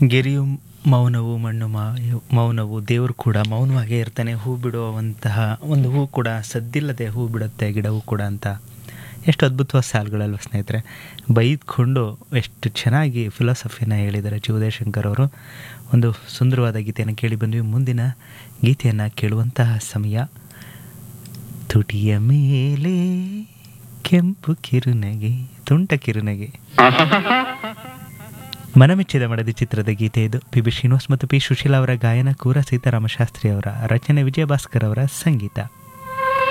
ಗೆರೆಯು ಮೌನವು ಮಣ್ಣು ಮಾಯು ಮೌನವು ದೇವರು ಕೂಡ ಮೌನವಾಗೇ ಇರ್ತಾನೆ ಹೂ ಬಿಡುವಂತಹ ಒಂದು ಹೂ ಕೂಡ ಸದ್ದಿಲ್ಲದೆ ಹೂ ಬಿಡುತ್ತೆ ಗಿಡವು ಕೂಡ ಅಂತ ಎಷ್ಟು ಅದ್ಭುತವಾದ ಸಾಲುಗಳಲ್ವ ಸ್ನೇಹಿತರೆ ಬೈದ್ಕೊಂಡು ಎಷ್ಟು ಚೆನ್ನಾಗಿ ಫಿಲಾಸಫಿನ ಹೇಳಿದ್ದಾರೆ ಜಿ ಉದಯಶಂಕರ್ ಅವರು ಒಂದು ಸುಂದರವಾದ ಗೀತೆಯನ್ನು ಕೇಳಿ ಬಂದ್ವಿ ಮುಂದಿನ ಗೀತೆಯನ್ನು ಕೇಳುವಂತಹ ಸಮಯ ತುಟಿಯ ಮೇಲೆ ಕೆಂಪು ಕಿರುನಗೆ ತುಂಟ ಕಿರುನಗೆ ಮನಮೆಚ್ಚಿದ ಮಡದಿ ಚಿತ್ರದ ಗೀತೆ ಇದು ಪಿ ಬಿ ಶ್ರೀನಿವಾಸ್ ಮತ್ತು ಪಿ ಸುಶೀಲಾ ಅವರ ಗಾಯನ ಕೂರ ಸೀತಾರಾಮ ಶಾಸ್ತ್ರಿ ಅವರ ರಚನೆ ವಿಜಯ ಭಾಸ್ಕರ್ ಅವರ ಸಂಗೀತ